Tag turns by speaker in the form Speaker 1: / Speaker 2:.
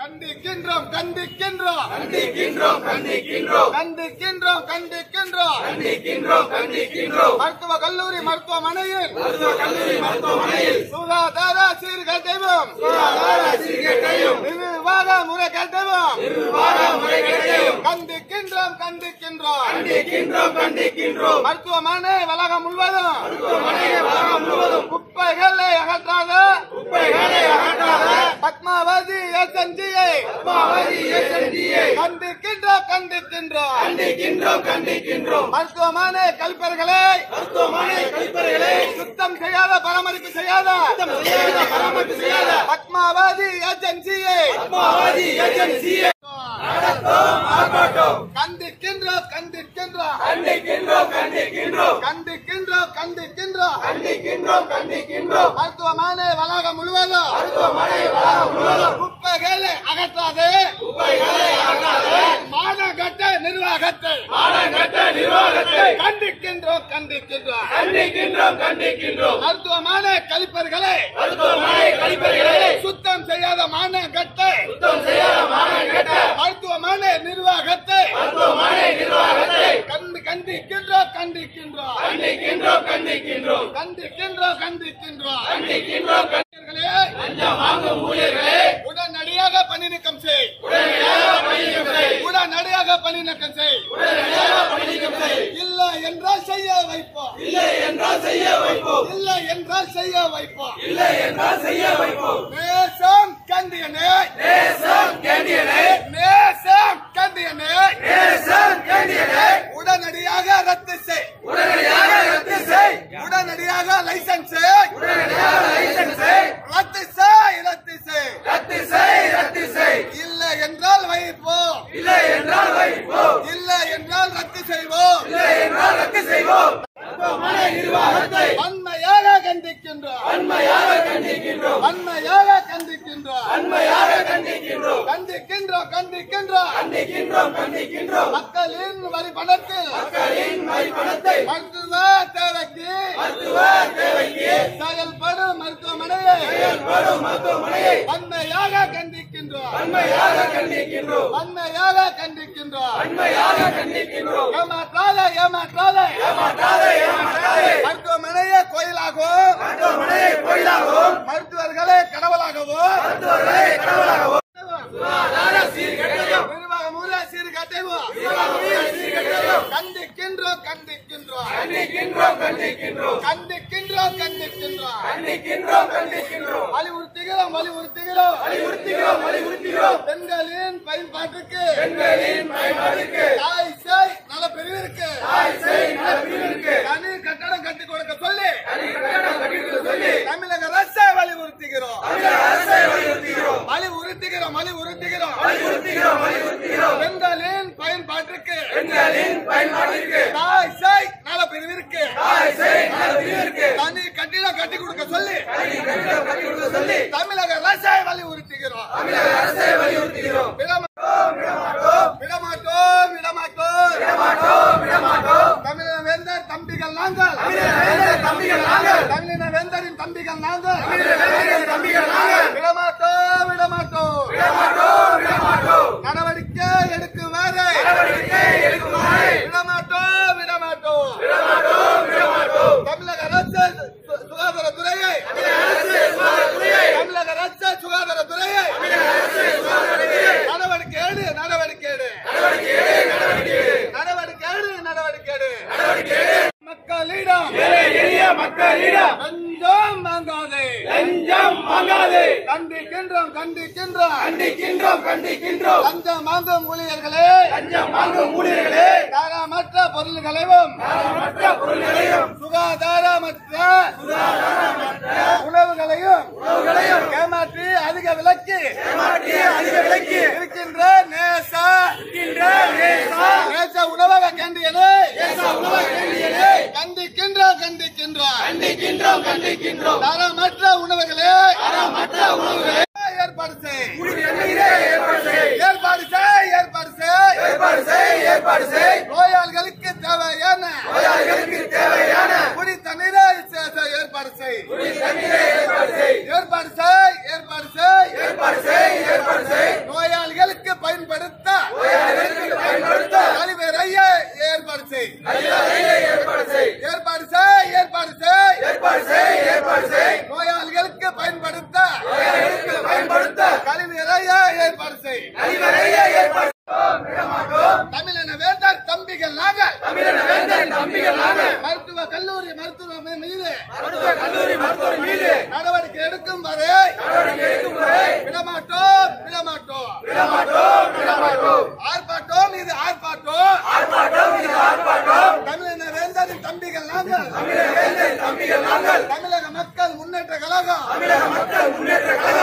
Speaker 1: கண்டிக்கின்றோம் கண்டிக்கின்றோம்
Speaker 2: கண்டிக்கின்றோம் கண்டிக்கின்றோம்
Speaker 1: கண்டிக்கின்றோம் கண்டிக்கின்றோம்
Speaker 2: கண்டிக்கின்றோம் கண்டிக்கின்றோம்
Speaker 1: மருத்துவ கல்லூரி மருத்துவமனையில்
Speaker 2: மருத்துவ கல்லூரி மருத்துவமனையில்
Speaker 1: சுகாதார சீர்கேட்டையும்
Speaker 2: சுகாதார சீர்கேட்டையும்
Speaker 1: நிர்வாக முறைகேட்டையும்
Speaker 2: நிர்வாக முறைகேட்டையும்
Speaker 1: கண்டிக்கின்றோம் கண்டிக்கின்றோம்
Speaker 2: கண்டிக்கின்றோம் கண்டிக்கின்றோம்
Speaker 1: மருத்துவமனை வளாகம் முழுவதும்
Speaker 2: மருத்துவமனை வளாகம் முழுவதும்
Speaker 1: குப்பைகளை அகற்றாத
Speaker 2: குப்பைகளை அகற்றாத
Speaker 1: பத்மாவதி எஸ்என்ஜியை
Speaker 2: பத்மாவதி எஸ்என்டியை
Speaker 1: கண்டிக்கின்றோம் கண்டிக்கின்றோம்
Speaker 2: கண்டிக்கின்றோம் கண்டிக்கின்றோம்
Speaker 1: மருத்துவமனை கழிப்பறைகளை
Speaker 2: மருத்துவமனை கழிப்பறைகளை
Speaker 1: சுத்தம் செய்யாத பராமரிப்பு செய்யாத
Speaker 2: செய்யாத பராமரிப்பு செய்யாத
Speaker 1: பத்மாவதி ஏஜென்சியை
Speaker 2: பத்மாவதி ஏஜென்சியை நடத்தும் ஆர்ப்பாட்டம்
Speaker 1: கண்டிக்கின்றோம் கண்டிக்கின்றோம்
Speaker 2: கண்டிக்கின்றோம் கண்டிக்கின்றோம்
Speaker 1: கண்டிக்கின்றோம் கண்டிக்கின்றோம்
Speaker 2: கண்டிக்கின்றோம் கண்டிக்கின்றோம்
Speaker 1: மருத்துவமனை வளாகம் முழுவதும்
Speaker 2: மருத்துவமனை வளாகம் முழுவதும்
Speaker 1: குப்பைகளை அகற்றாது
Speaker 2: குப்பைகளை அகற்றாத
Speaker 1: மாநகட்ட நிர்வாகத்தை
Speaker 2: மாநகர நிர்வாகத்தை
Speaker 1: கண்டிக்கின்றோம் கண்டிக்கின்றோம்
Speaker 2: கண்டிக்கின்றோம் கண்டிக்கின்றோம்
Speaker 1: மருத்துவமனை கழிப்பறைகளை
Speaker 2: மருத்துவமனை கழிப்பறைகளை
Speaker 1: சுத்தம் செய்யாத மாநகட்டை
Speaker 2: சுத்தம் செய்யாத மாநகர
Speaker 1: மருத்துவமனை நிர்வாகத்தை
Speaker 2: மருத்துவமனை நிர்வாகத்தை
Speaker 1: கண்டு கண்டிக்கின்றோம் கண்டிக்கின்றோம்
Speaker 2: கண்டிக்கின்றோம் கண்டிக்கின்றோம்
Speaker 1: கண்டிக்கின்றோம் கண்டிக்கின்றோம்
Speaker 2: கண்டிக்கின்றோம்
Speaker 1: ஊழியர்களே,
Speaker 2: லஞ்சம் வாங்கும் ஊழியர்களே
Speaker 1: உடனடியாக பணி நீக்கம் செய்
Speaker 2: உடனடியாக பணிநீக்கம் செய்
Speaker 1: உடனடியாக பணி நீக்கம் செய்
Speaker 2: உடனடியாக பணிநீக்கம் செய்
Speaker 1: இல்லை என்றால் செய்ய வைப்போம்
Speaker 2: இல்லை என்றால் செய்ய வைப்போம்
Speaker 1: இல்லை என்றால் செய்ய வைப்போம்
Speaker 2: இல்லை என்றால் செய்ய வைப்போம்
Speaker 1: நேசம் கண்டியனே
Speaker 2: நேசம் கேண்டியனே
Speaker 1: நேசம் கண்டியனே
Speaker 2: நேசம் கேண்டியனே
Speaker 1: உடனடியாக ரத்து செய்
Speaker 2: உடனடியாக ரத்து செய்
Speaker 1: உடனடியாக லைசன்ஸ்
Speaker 2: உடனடியாக லைசன்ஸ் செய்
Speaker 1: ரத்து செய் ரத்து செய்
Speaker 2: ரத்து செய் ரத்து செய்
Speaker 1: இல்லை என்றால் வைப்போம்
Speaker 2: இல்லை என்றால் வைப்போம்
Speaker 1: இல்லை என்றால் ரத்து செய்வோம்
Speaker 2: இல்லை என்றால் ரத்து செய்வோம் மருத்துவமனை நிர்வாகத்தை
Speaker 1: வன்மையாக கண்டிக்கின்றோம்
Speaker 2: வன்மையாக கண்டிக்கின்றோம்
Speaker 1: வன்மையாக கண்டிக்கின்றோம்
Speaker 2: வன்மையாக கண்டிக்கின்றோம்
Speaker 1: கண்டிக்கின்றோம் கண்டிக்கின்றோம்
Speaker 2: கண்டிக்கின்றோம் கண்டிக்கின்றோம்
Speaker 1: மக்களின் வரி பணத்தில்
Speaker 2: மக்களின் மதிப்பணத்தை
Speaker 1: மருத்துவ தேவைக்கு
Speaker 2: மருத்துவ தேவைக்கு
Speaker 1: செயல்படும் மருத்துவமனையை
Speaker 2: வரும் மருத்துவமனையை
Speaker 1: வன்மையாக கண்டிக்கின்றோம்
Speaker 2: வன்மையாக கண்டிக்கின்றோம்
Speaker 1: வன்மையாக கண்டிக்கின்றோம்
Speaker 2: வன்மையாக கண்டிக்கின்றோம்
Speaker 1: ஏமாற்றாத ஏமாற்றாத
Speaker 2: ஏமாற்றாதே ஏமாற்றாதே
Speaker 1: மருத்துவமனையை கோயிலாகவும்
Speaker 2: மருத்துவமனையை கோயிலாகவும்
Speaker 1: மருத்துவர்களே கடவுளாகவும்
Speaker 2: மருத்துவர்களை கடவுளாகவும் சுகாதார சீர்கேட்டையும்
Speaker 1: நிர்வாகமுறை சீர்கட்டையும்
Speaker 2: நிர்வாகமுறை சீர்கேட்டையும்
Speaker 1: கண்டிக்கின்றோம் கண்டிக்கின்றோம்
Speaker 2: கண்டிக்கின்றோம் கண்டிக்கின்றோம்
Speaker 1: கண்டிக்கின்றோம் கண்டிக்கின்றோம்
Speaker 2: கண்டிக்கின்றோம் கண்டிக்கின்றோம்
Speaker 1: வலியுறுத்துகிறோம் வலியுறுத்துகிறோம்
Speaker 2: வலியுறுத்துகிறோம் வலியுறுத்துகிறோம்
Speaker 1: பெண்களின் பயன்பாட்டுக்கு
Speaker 2: பெண்களின் பயன்பாட்டிற்கு
Speaker 1: தாய் சேய் நல பிரிவிற்கு
Speaker 2: தாய் செய் நல பிரிவிற்கு
Speaker 1: தனி கட்டடம் கட்டி கொடுக்க சொல்லி
Speaker 2: தனி கட்டணம் கட்டிட்டு சொல்லி
Speaker 1: தமிழக அரசை வலியுறுத்துகிறோம்
Speaker 2: தமிழக அரசை வலியுறுத்துகிறோம்
Speaker 1: வலியுறுத்துகிறோம் வலியுறுத்துகிறோம்
Speaker 2: வலியுறுத்துகிறோம் வலியுறுத்துகிறோம்
Speaker 1: பெண்களின் பயன்பாட்டுக்கு
Speaker 2: பெண்களின் பயன்பாட்டிற்கு
Speaker 1: தாய் சேய் நல பிரிவிற்கு
Speaker 2: தாய் செய் நல பிரிவிற்கு
Speaker 1: தனி கட்டிடம் கட்டி கொடுக்க சொல்லி
Speaker 2: தனி கட்டணம் கட்டி கொடுக்க சொல்லி
Speaker 1: தமிழக அரசை வலியுறுத்துகிறோம்
Speaker 2: தமிழக அரசை வலியுறுத்துகிறோம்
Speaker 1: விடமாட்டோம் விடமாட்டோம் விடமாட்டோம்
Speaker 2: விடமாட்டோம் விடமாட்டோம்
Speaker 1: தமிழக வேந்தர் தம்பிகள் நாங்கள்
Speaker 2: வேந்தர் தம்பிகள் நாங்கள்
Speaker 1: தமிழின வேந்தரின் தம்பிகள் நாங்கள்
Speaker 2: வேந்தர் தம்பிகள் நாங்கள்
Speaker 1: விடமாட்டோம் விடமாட்டோம்
Speaker 2: விடமாட்டோம் விடமாட்டோம்
Speaker 1: நடவடிக்கை எடுக்குமாறு
Speaker 2: நடவடிக்கை எடுக்குமாறு
Speaker 1: விடமாட்டோம் விடமாட்டோம்
Speaker 2: விடமாட்டோம் விடமாட்டோம்
Speaker 1: தமிழக அரசு சு- சுகாதாரத்துறையை தமிழக அரசு சுகாதாரத்துறையை நடவடிக்கை எடு நடவடிக்கை எடு நடவடிக்கை எடு நடவடிக்கை எடு மக்களிடம்
Speaker 2: ஏழை எளிய மக்களிடம்
Speaker 1: லஞ்சம் வாங்காதே
Speaker 2: லஞ்சம் வாங்காதே
Speaker 1: கண்டிக்கின்றோம் கண்டிக்கின்றோம்
Speaker 2: கண்டிக்கின்றோம் கண்டிக்கின்றோம்
Speaker 1: லஞ்சம் வாங்கும் ஊழியர்களே
Speaker 2: லஞ்சம் வாங்கும் ஊழியர்களே
Speaker 1: தரமற்ற பொருள்களையும்
Speaker 2: மற்ற பொருள்களையும்
Speaker 1: சுகாதாரமற்ற உணவுகளையும்
Speaker 2: உணவுகளையும்
Speaker 1: ஏமாற்றி அதிக விலைக்கு
Speaker 2: ஏமாற்றிய அதிக விலைக்கு
Speaker 1: இருக்கின்ற நேச
Speaker 2: இருக்கின்ற நேசா
Speaker 1: நேச உணவக கேண்டியனை
Speaker 2: நேச உணவு கேண்டியனை
Speaker 1: கண்டிக்கின்றோம் கண்டிக்கின்றோம்
Speaker 2: கண்டிக்கின்றோம் கண்டிக்கின்றோம்
Speaker 1: தரமற்ற உணவுகளே
Speaker 2: மற்ற உணவுகளை
Speaker 1: ஏற்பாடு செய்
Speaker 2: குடிநீரே ஏற்பாடு செய்
Speaker 1: ஏற்பாடு செய் ஏற்பாடு செய்
Speaker 2: ஏற்பாடு செய் ஏற்பாடு செய்
Speaker 1: நோயாளிகளுக்கு தேவையான
Speaker 2: நோயாளிகளுக்கு தேவையான
Speaker 1: குடி தண்ணீரை செ- செ- ஏற்பாடு செய்
Speaker 2: குடி தண்ணீரை ஏற்பாடு செய்
Speaker 1: ஏற்பாடு செய் ஏற்பாடு செய்
Speaker 2: ஏற்பாடு செய் ஏற்பாடு நிறுத்த
Speaker 1: கழிவறைய ஏற்பாடு செய்
Speaker 2: கழிவறையை ஏற்பாடு விடமாட்டோம்
Speaker 1: தமிழன வேந்தர் தம்பிகள் நாங்கள்
Speaker 2: தமிழன வேந்தன் தம்பிகள் நாங்கள்
Speaker 1: மருத்துவ கல்லூரி மருத்துவ மீது
Speaker 2: மருத்துவ கல்லூரி மருத்துவர் மீது
Speaker 1: நடவடிக்கை எடுக்கும் வரை
Speaker 2: நடவடிக்கை எடுக்கும் வரை
Speaker 1: விடமாட்டோம் விடமாட்டோம்
Speaker 2: விடமாட்டோம் விடமாட்டோம்
Speaker 1: ஆர்ப்பாட்டம் இது ஆர்ப்பாட்டம்
Speaker 2: ஆர்ப்பாட்டம் இது ஆர்ப்பாட்டம்
Speaker 1: தமிழன வேந்தரின் தம்பிகள் நாங்கள்
Speaker 2: தமிழக வேந்தன் தம்பிகள் நாங்கள்
Speaker 1: தமிழக மக்கள் முன்னேற்ற கழகம்
Speaker 2: தமிழக மக்கள் முன்னேற்ற கழகம்